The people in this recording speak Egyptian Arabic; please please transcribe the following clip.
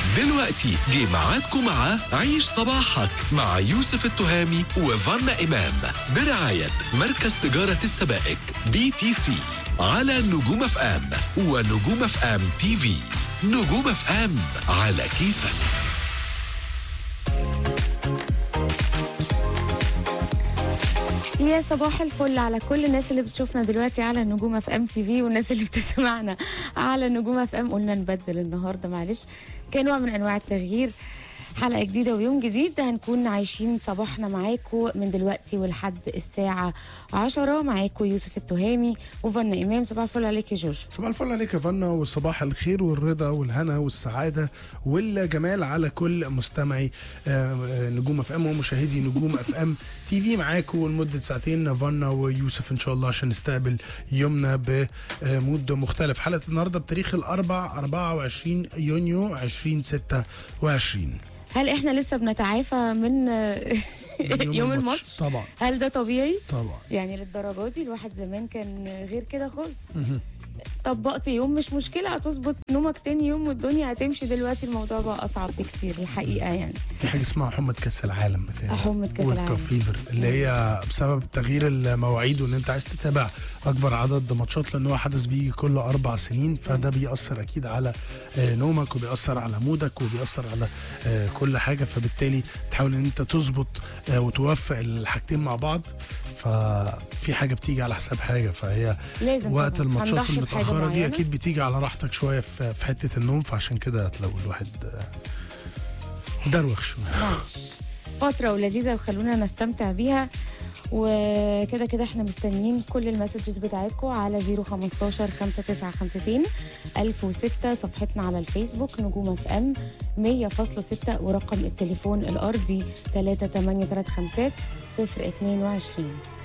دلوقتي جه ميعادكم مع عيش صباحك مع يوسف التهامي وفانا إمام برعاية مركز تجارة السبائك بي تي سي على نجوم اف ام ونجوم اف ام تي في نجوم اف ام على كيفك يا صباح الفل على كل الناس اللي بتشوفنا دلوقتي على نجوم اف ام تي في والناس اللي بتسمعنا على نجوم اف ام قلنا نبدل النهارده معلش كنوع من انواع التغيير حلقه جديده ويوم جديد هنكون عايشين صباحنا معاكم من دلوقتي ولحد الساعه 10 معاكم يوسف التهامي وفن امام صباح الفل عليك يا جوجو صباح الفل عليك يا فنا والصباح الخير والرضا والهنا والسعادة والجمال على كل مستمعي آه، آه، نجوم اف ام ومشاهدي نجوم اف ام تي في معاكم لمدة ساعتين فنا ويوسف ان شاء الله عشان نستقبل يومنا بمود مختلف حلقة النهاردة بتاريخ الأربع 24 يونيو 2026 هل احنا لسه بنتعافى من يوم الماتش طبعا هل ده طبيعي طبعا يعني للدرجه دي الواحد زمان كان غير كده خالص طبقت يوم مش مشكله هتظبط نومك تاني يوم والدنيا هتمشي دلوقتي الموضوع بقى اصعب بكتير الحقيقه يعني في حاجه اسمها حمى كاس العالم بتاعي حمى كأس وورلد العالم. كاب فيفر اللي هي بسبب تغيير المواعيد وان انت عايز تتابع اكبر عدد ماتشات لان هو حدث بيجي كل اربع سنين فده بيأثر اكيد على آه، نومك وبيأثر على مودك وبيأثر على آه، كل حاجه فبالتالي تحاول ان انت تظبط آه، وتوفق الحاجتين مع بعض ففي حاجه بتيجي على حساب حاجه فهي لازم وقت طبعاً. الماتشات هنضحي بحاجة المتاخره دي معينة. اكيد بتيجي على راحتك شويه في في حته النوم فعشان كده هتلاقوا الواحد آه، دروخ شويه معلش فترة ولذيذة وخلونا نستمتع بيها وكده كده احنا مستنيين كل المسجز بتاعتكم على 015 5952 1006 صفحتنا على الفيسبوك نجوم اف ام 100.6 ورقم التليفون الارضي 38335 022